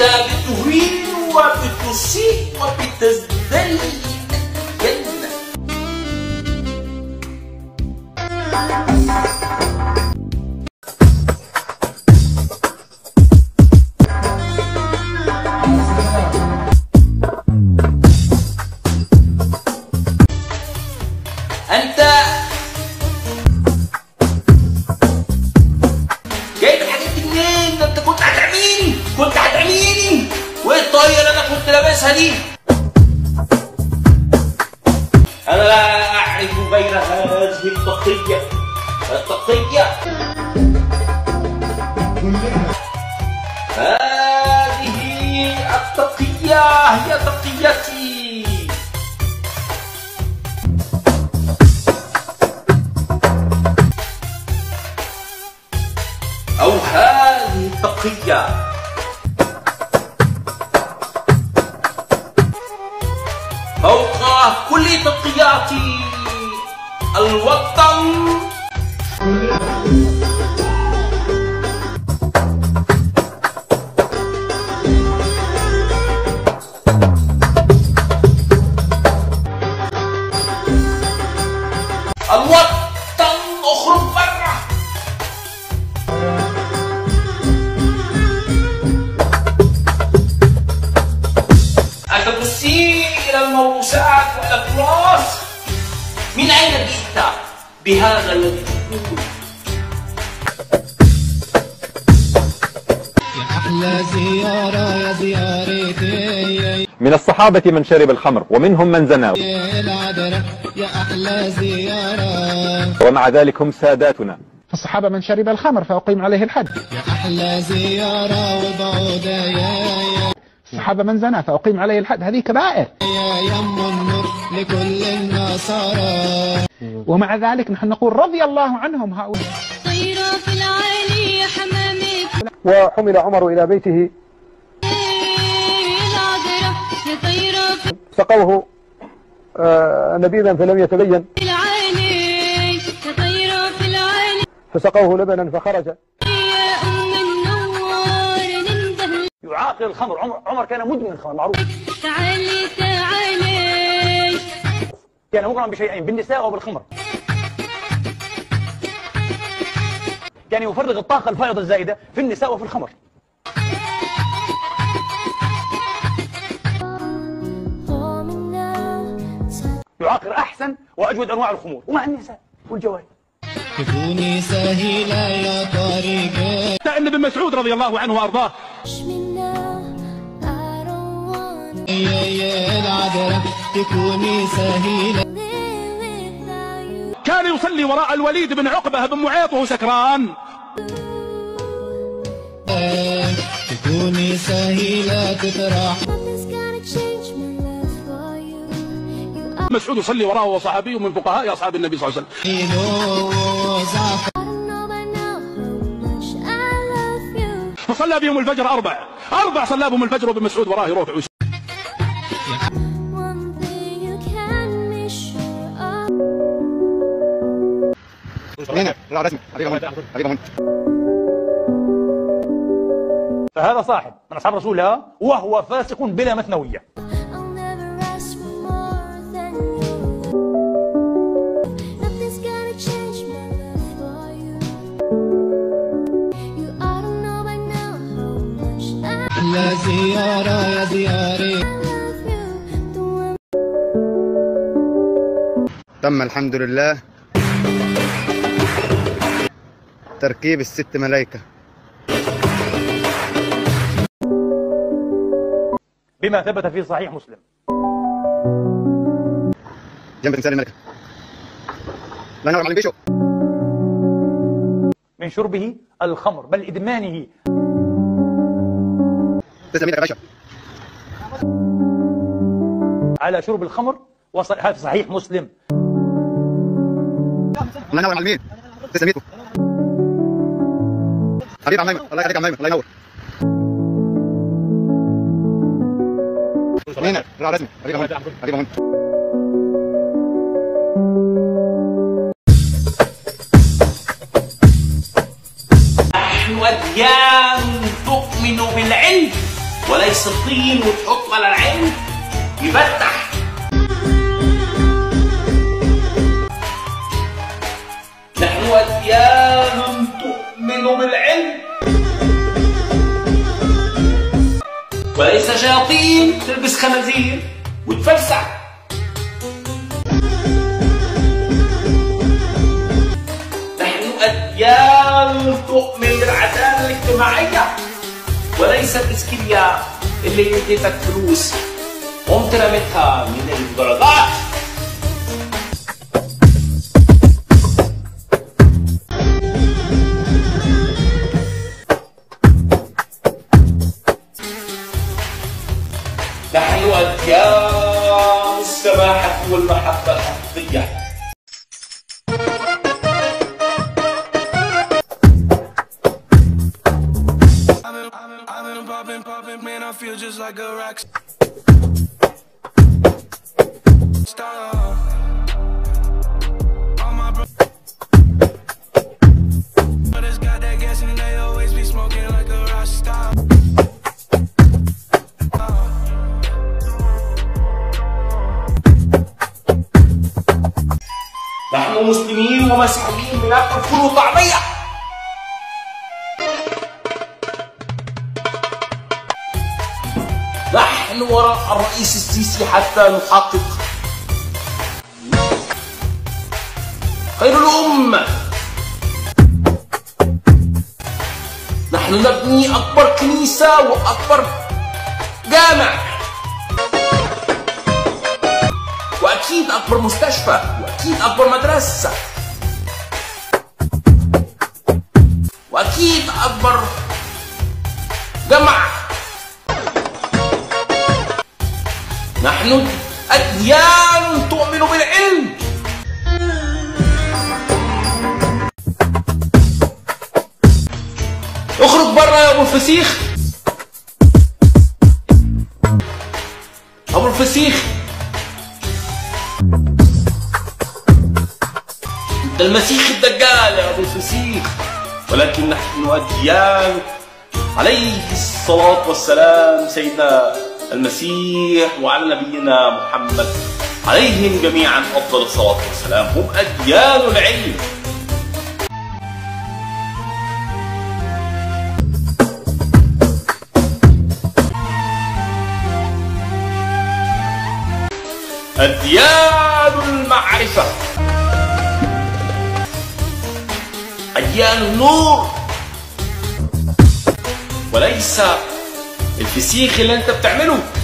أنت بتهين وبتسيء وبتزدري جنة أنت جايب الحاجات دي منين؟ ده أنت كنت هتعميني كنت هتعميني وإيه الطاقية اللي أنا كنت لابسها دي؟ أنا لا أعرف غير هذه التقية التقية هذه التقية هي تقيتي أو هذه التقية فوق كل تقيات الوطن الوطن اخرج برا أنت تسيء إلى الموروثات وإلى التراث من أين جئت بهذا الذي تقول يا أحلى زيارة يا زيارتي من الصحابة من شرب الخمر ومنهم من زنى يا العذراء يا أحلى زيارة ومع ذلك هم ساداتنا الصحابة من شرب الخمر فأقيم عليه الحد يا أحلى زيارة وبعودة يا يا الصحابة من زنى فأقيم عليه الحد هذه كبائر يا يم النور لكل النصارى ومع ذلك نحن نقول رضي الله عنهم هؤلاء طيرة في العالي يا حمامي وحمل عمر إلى بيته العذراء يا طيرة في سقوه آه، نبيذا فلم يتبين العالي يا طيرة في العالي فسقوه لبنا فخرج يا أم النوار ننده يعاقل الخمر عمر, عمر كان مدمن الخمر معروف تعالي تعالي كان مغرما بشيئين بالنساء وبالخمر كان يفرغ الطاقة الفائضة الزائدة في النساء وفي الخمر يعاقر أحسن وأجود أنواع الخمور ومع النساء والجواري تكوني سهيلة يا طريقة أن ابن مسعود رضي الله عنه وأرضاه يا يا العذراء تكوني سهيلة كان يصلي وراء الوليد بن عقبة بن معيط وهو سكران تكوني سهيلة تطرح مسعود يصلي وراءه وصحابي من فقهاء أصحاب النبي صلى الله عليه وسلم إيلو زعفر فصلى بهم الفجر أربع أربع صلى بهم الفجر وابن مسعود وراه يروح عشاء فهذا صاحب من أصحاب رسول الله وهو فاسق بلا مثنوية أحلى زيارة يا زياري تم الحمد لله تركيب الست ملايكة بما ثبت في صحيح مسلم جنب تمثال الملكة لا نعلم على بيشو من شربه الخمر بل إدمانه تسلم يا باشا على شرب الخمر وصل هذا في صحيح مسلم الله ينور على المين تسلم يدكم حبيب عم ايمن الله يخليك يا عم ايمن الله ينور مين راح رسمي حبيب عم حبيب عم نحن أديان تؤمن بالعلم وليس الطين وتحطه على العين يفتح نحن أديان تؤمن بالعلم وليس شياطين تلبس خنازير وتفلسع نحن أديان تؤمن بالعدالة الاجتماعية وليس الإسكيليا اللي اديتك فلوس قمت رميتها من الدرجات نحن أديان السماحة والمحبة الحقيقية I've been popping, popping, man, I feel just like a rock star. All my bro- brothers got that gas and they always be smoking like a rock star. نحن مسلمين ومسيحيين بناكل فول وطعمية نحن وراء الرئيس السيسي حتى نحقق خير الأمة نحن نبني أكبر كنيسة وأكبر جامع واكيد اكبر مستشفى واكيد اكبر مدرسه واكيد اكبر جامعه نحن اديان تؤمن بالعلم اخرج بره يا ابو الفسيخ ابو الفسيخ انت المسيح الدجال يا ابو الفسيخ ولكن نحن اديان عليه الصلاه والسلام سيدنا المسيح وعلى نبينا محمد عليهم جميعا افضل الصلاه والسلام هم اديان العلم أديان المعرفة أديان النور وليس الفسيخ اللي أنت بتعمله